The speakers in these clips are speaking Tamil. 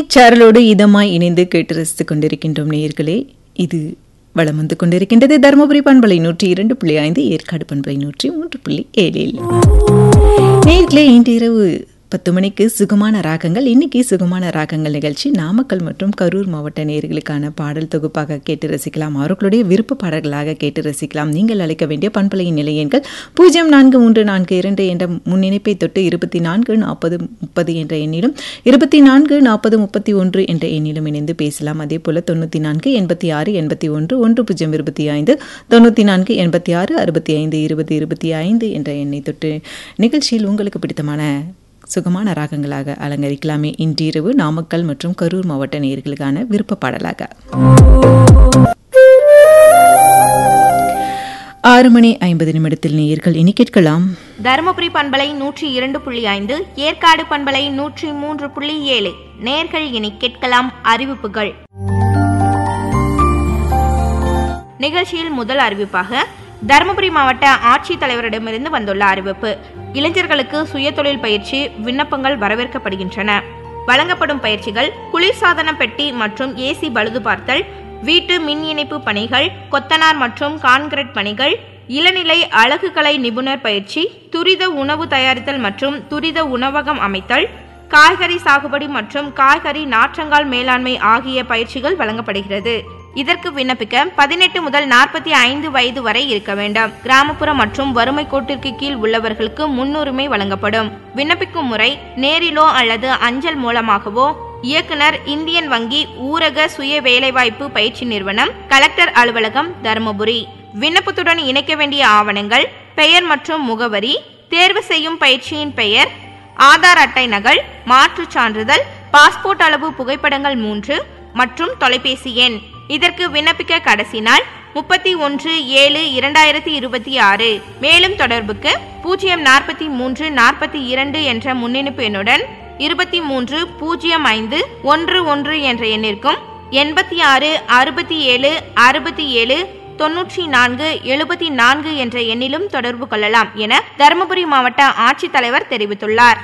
இசைச் சாரலோடு இதமாய் இணைந்து கேட்டு ரசித்துக் கொண்டிருக்கின்றோம் நேயர்களே இது வளம் வந்து கொண்டிருக்கின்றது தருமபுரி பண்பலை நூற்றி இரண்டு புள்ளி ஐந்து ஏற்காடு பண்பலை நூற்றி மூன்று புள்ளி ஏழில் நேர்களே இன்று இரவு பத்து மணிக்கு சுகமான ராகங்கள் இன்னைக்கு சுகமான ராகங்கள் நிகழ்ச்சி நாமக்கல் மற்றும் கரூர் மாவட்ட நேர்களுக்கான பாடல் தொகுப்பாக கேட்டு ரசிக்கலாம் அவர்களுடைய விருப்ப பாடல்களாக கேட்டு ரசிக்கலாம் நீங்கள் அழைக்க வேண்டிய பண்பலையின் நிலையங்கள் பூஜ்ஜியம் நான்கு மூன்று நான்கு இரண்டு என்ற முன்னிணைப்பை தொட்டு இருபத்தி நான்கு நாற்பது முப்பது என்ற எண்ணிலும் இருபத்தி நான்கு நாற்பது முப்பத்தி ஒன்று என்ற எண்ணிலும் இணைந்து பேசலாம் அதே போல தொண்ணூற்றி நான்கு எண்பத்தி ஆறு எண்பத்தி ஒன்று ஒன்று பூஜ்ஜியம் இருபத்தி ஐந்து தொண்ணூற்றி நான்கு எண்பத்தி ஆறு அறுபத்தி ஐந்து இருபது இருபத்தி ஐந்து என்ற எண்ணை தொட்டு நிகழ்ச்சியில் உங்களுக்கு பிடித்தமான சுகமான ராகங்களாக அலங்கரிக்கலாமே இன்றிரவு நாமக்கல் மற்றும் கரூர் மாவட்ட நேயர்களுக்கான விருப்ப பாடலாக ஆறு மணி ஐம்பது நிமிடத்தில் நேயர்கள் இனி கேட்கலாம் தருமபுரி பண்பலை நூற்றி இரண்டு புள்ளி ஐந்து ஏற்காடு பண்பலை நூற்றி மூன்று புள்ளி ஏழு நேர்கள் இனி கேட்கலாம் அறிவிப்புகள் நிகழ்ச்சியில் முதல் அறிவிப்பாக தருமபுரி மாவட்ட ஆட்சித்தலைவரிடமிருந்து வந்துள்ள அறிவிப்பு இளைஞர்களுக்கு சுயதொழில் பயிற்சி விண்ணப்பங்கள் வரவேற்கப்படுகின்றன வழங்கப்படும் பயிற்சிகள் குளிர்சாதன பெட்டி மற்றும் ஏசி பழுது பார்த்தல் வீட்டு மின் இணைப்பு பணிகள் கொத்தனார் மற்றும் கான்கிரீட் பணிகள் இளநிலை அழகுக்கலை நிபுணர் பயிற்சி துரித உணவு தயாரித்தல் மற்றும் துரித உணவகம் அமைத்தல் காய்கறி சாகுபடி மற்றும் காய்கறி நாற்றங்கால் மேலாண்மை ஆகிய பயிற்சிகள் வழங்கப்படுகிறது இதற்கு விண்ணப்பிக்க பதினெட்டு முதல் நாற்பத்தி ஐந்து வயது வரை இருக்க வேண்டும் கிராமப்புற மற்றும் வறுமை கோட்டிற்கு கீழ் உள்ளவர்களுக்கு முன்னுரிமை வழங்கப்படும் விண்ணப்பிக்கும் முறை நேரிலோ அல்லது அஞ்சல் மூலமாகவோ இயக்குனர் இந்தியன் வங்கி ஊரக சுய வேலைவாய்ப்பு பயிற்சி நிறுவனம் கலெக்டர் அலுவலகம் தருமபுரி விண்ணப்பத்துடன் இணைக்க வேண்டிய ஆவணங்கள் பெயர் மற்றும் முகவரி தேர்வு செய்யும் பயிற்சியின் பெயர் ஆதார் அட்டை நகல் மாற்றுச் சான்றிதழ் பாஸ்போர்ட் அளவு புகைப்படங்கள் மூன்று மற்றும் தொலைபேசி எண் இதற்கு விண்ணப்பிக்க கடைசி நாள் முப்பத்தி ஒன்று ஏழு இரண்டாயிரத்தி இருபத்தி ஆறு மேலும் தொடர்புக்கு பூஜ்ஜியம் நாற்பத்தி மூன்று நாற்பத்தி இரண்டு என்ற முன்னிணைப்பு எண்ணுடன் இருபத்தி மூன்று பூஜ்ஜியம் ஐந்து ஒன்று ஒன்று என்ற எண்ணிற்கும் எண்பத்தி ஆறு அறுபத்தி ஏழு அறுபத்தி ஏழு தொன்னூற்றி நான்கு எழுபத்தி நான்கு என்ற எண்ணிலும் தொடர்பு கொள்ளலாம் என தருமபுரி மாவட்ட ஆட்சித்தலைவர் தெரிவித்துள்ளார்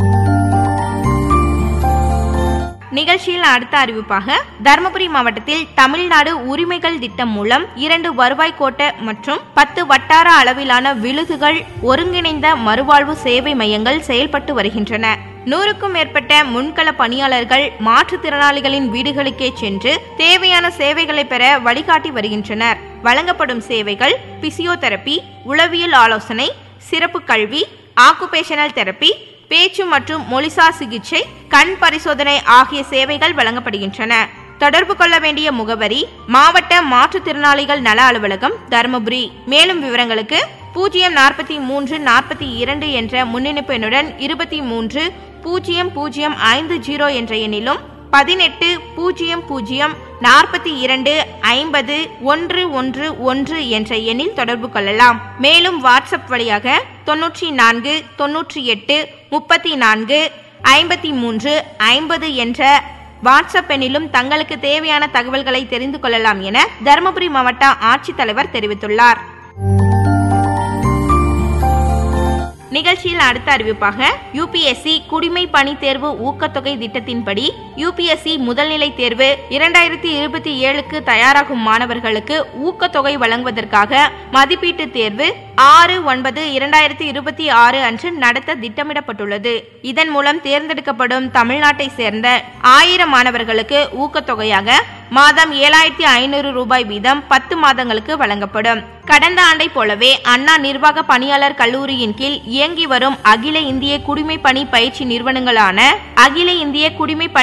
நிகழ்ச்சியில் அடுத்த அறிவிப்பாக தருமபுரி மாவட்டத்தில் தமிழ்நாடு உரிமைகள் திட்டம் மூலம் இரண்டு வருவாய் கோட்ட மற்றும் பத்து வட்டார அளவிலான விழுதுகள் ஒருங்கிணைந்த மறுவாழ்வு சேவை மையங்கள் செயல்பட்டு வருகின்றன நூறுக்கும் மேற்பட்ட முன்கள பணியாளர்கள் மாற்றுத்திறனாளிகளின் வீடுகளுக்கே சென்று தேவையான சேவைகளை பெற வழிகாட்டி வருகின்றனர் வழங்கப்படும் சேவைகள் பிசியோதெரபி உளவியல் ஆலோசனை சிறப்பு கல்வி ஆக்குபேஷனல் தெரப்பி பேச்சு மற்றும் மொழிசார் சிகிச்சை கண் பரிசோதனை ஆகிய சேவைகள் வழங்கப்படுகின்றன தொடர்பு கொள்ள வேண்டிய முகவரி மாவட்ட மாற்றுத்திறனாளிகள் நல அலுவலகம் தருமபுரி மேலும் விவரங்களுக்கு பூஜ்ஜியம் நாற்பத்தி மூன்று நாற்பத்தி இரண்டு என்ற முன்னிணைப்பு எண்ணுடன் இருபத்தி மூன்று பூஜ்ஜியம் பூஜ்ஜியம் ஐந்து ஜீரோ என்ற எண்ணிலும் பதினெட்டு பூஜ்ஜியம் பூஜ்ஜியம் நாற்பத்தி இரண்டு ஐம்பது ஒன்று ஒன்று ஒன்று என்ற எண்ணில் தொடர்பு கொள்ளலாம் மேலும் வாட்ஸ்அப் வழியாக தொன்னூற்றி நான்கு தொன்னூற்றி எட்டு முப்பத்தி நான்கு ஐம்பத்தி மூன்று ஐம்பது என்ற வாட்ஸ்அப் எண்ணிலும் தங்களுக்கு தேவையான தகவல்களை தெரிந்து கொள்ளலாம் என தருமபுரி மாவட்ட ஆட்சித்தலைவர் தெரிவித்துள்ளார் நிகழ்ச்சியில் அடுத்த அறிவிப்பாக யூபிஎஸ்சி குடிமை பணி தேர்வு ஊக்கத்தொகை திட்டத்தின்படி யூபிஎஸ்சி முதல்நிலை தேர்வு இரண்டாயிரத்தி இருபத்தி ஏழுக்கு தயாராகும் மாணவர்களுக்கு ஊக்கத்தொகை வழங்குவதற்காக மதிப்பீட்டு தேர்வு ஆறு ஒன்பது இரண்டாயிரத்தி இருபத்தி ஆறு அன்று நடத்த திட்டமிடப்பட்டுள்ளது இதன் மூலம் தேர்ந்தெடுக்கப்படும் தமிழ்நாட்டை சேர்ந்த ஆயிரம் மாணவர்களுக்கு ஊக்கத்தொகையாக மாதம் ஏழாயிரத்தி ஐநூறு ரூபாய் வீதம் பத்து மாதங்களுக்கு வழங்கப்படும் கடந்த ஆண்டை போலவே அண்ணா நிர்வாக பணியாளர் கல்லூரியின் கீழ் இயங்கி வரும் அகில இந்திய குடிமை பணி பயிற்சி நிறுவனங்களான அகில இந்திய குடிமை பணி